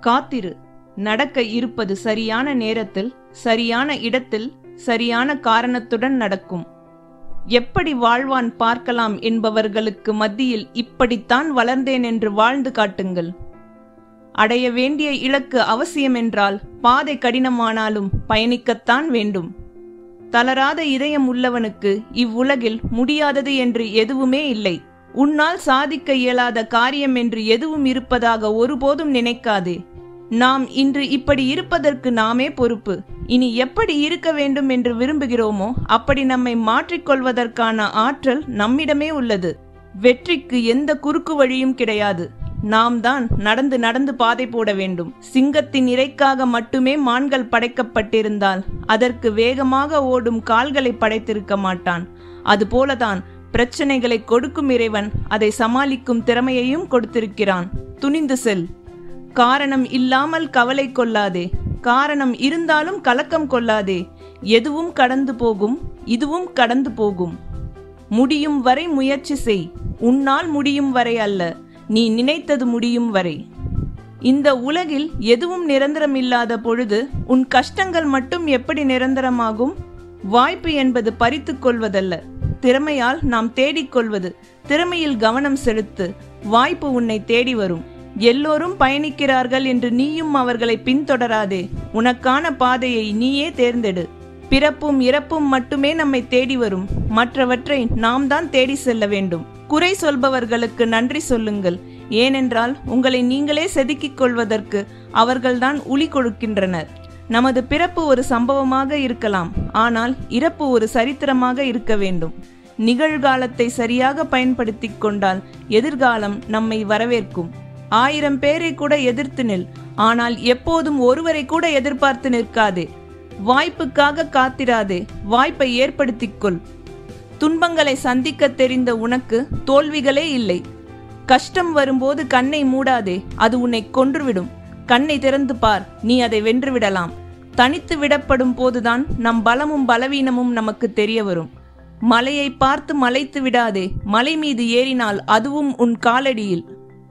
காத்திரு நடக்க இருப்பது சரியான நேரத்தில் சரியான இடத்தில் சரியான காரணத்துடன் நடக்கும் எப்படி வாழ்வான் பார்க்கலாம் என்பவர்களுக்கு மத்தியில் இப்படித்தான் வளர்ந்தேன் என்று வாழ்ந்து காட்டுங்கள் அடைய வேண்டிய இலக்கு அவசியமென்றால் பாதை கடினமானாலும் பயணிக்கத்தான் வேண்டும் தளராத இதயம் உள்ளவனுக்கு இவ்வுலகில் முடியாதது என்று எதுவுமே இல்லை உன்னால் சாதிக்க இயலாத காரியம் என்று எதுவும் இருப்பதாக ஒருபோதும் நினைக்காதே நாம் இன்று இப்படி இருப்பதற்கு நாமே பொறுப்பு இனி எப்படி இருக்க வேண்டும் என்று விரும்புகிறோமோ அப்படி நம்மை மாற்றிக்கொள்வதற்கான ஆற்றல் நம்மிடமே உள்ளது வெற்றிக்கு எந்த குறுக்கு வழியும் கிடையாது நாம் தான் நடந்து நடந்து பாதை போட வேண்டும் சிங்கத்தின் இறைக்காக மட்டுமே மான்கள் படைக்கப்பட்டிருந்தால் அதற்கு வேகமாக ஓடும் கால்களை படைத்திருக்க மாட்டான் அதுபோலதான் பிரச்சனைகளை கொடுக்கும் இறைவன் அதை சமாளிக்கும் திறமையையும் கொடுத்திருக்கிறான் துணிந்து செல் காரணம் இல்லாமல் கவலை கொள்ளாதே காரணம் இருந்தாலும் கலக்கம் கொள்ளாதே எதுவும் கடந்து போகும் இதுவும் கடந்து போகும் முடியும் வரை முயற்சி செய் உன்னால் முடியும் வரை அல்ல நீ நினைத்தது முடியும் வரை இந்த உலகில் எதுவும் நிரந்தரமில்லாத பொழுது உன் கஷ்டங்கள் மட்டும் எப்படி நிரந்தரமாகும் வாய்ப்பு என்பது பறித்துக் கொள்வதல்ல திறமையால் நாம் தேடிக்கொள்வது திறமையில் கவனம் செலுத்து வாய்ப்பு உன்னை தேடி வரும் எல்லோரும் பயணிக்கிறார்கள் என்று நீயும் அவர்களை பின்தொடராதே உனக்கான பாதையை நீயே தேர்ந்தெடு பிறப்பும் இறப்பும் மட்டுமே நம்மை தேடி வரும் மற்றவற்றை நாம் தான் தேடி செல்ல வேண்டும் குறை சொல்பவர்களுக்கு நன்றி சொல்லுங்கள் ஏனென்றால் உங்களை நீங்களே செதுக்கிக் கொள்வதற்கு அவர்கள்தான் உளி கொடுக்கின்றனர் நமது பிறப்பு ஒரு சம்பவமாக இருக்கலாம் ஆனால் இறப்பு ஒரு சரித்திரமாக இருக்க வேண்டும் நிகழ்காலத்தை சரியாக பயன்படுத்திக் கொண்டால் எதிர்காலம் நம்மை வரவேற்கும் ஆயிரம் பேரை கூட எதிர்த்து நில் ஆனால் எப்போதும் ஒருவரை கூட எதிர்பார்த்து நிற்காதே வாய்ப்புக்காக காத்திராதே வாய்ப்பை ஏற்படுத்திக் கொள் துன்பங்களை சந்திக்க தெரிந்த உனக்கு தோல்விகளே இல்லை கஷ்டம் வரும்போது கண்ணை மூடாதே அது உன்னை கொன்றுவிடும் கண்ணை திறந்து பார் நீ அதை வென்றுவிடலாம் தனித்து விடப்படும் போதுதான் நம் பலமும் பலவீனமும் நமக்கு தெரிய வரும் மலையை பார்த்து மலைத்து விடாதே மலை மீது ஏறினால் அதுவும் உன் காலடியில்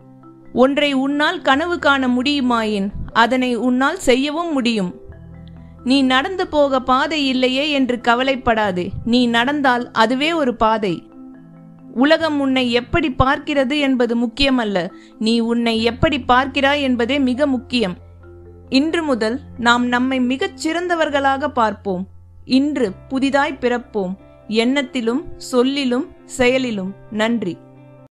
ஒன்றை உன்னால் கனவு காண முடியுமாயின் அதனை உன்னால் செய்யவும் முடியும் நீ நடந்து போக பாதை இல்லையே என்று கவலைப்படாதே நீ நடந்தால் அதுவே ஒரு பாதை உலகம் உன்னை எப்படி பார்க்கிறது என்பது முக்கியமல்ல நீ உன்னை எப்படி பார்க்கிறாய் என்பதே மிக முக்கியம் இன்று முதல் நாம் நம்மை மிகச் சிறந்தவர்களாக பார்ப்போம் இன்று புதிதாய் பிறப்போம் எண்ணத்திலும் சொல்லிலும் செயலிலும் நன்றி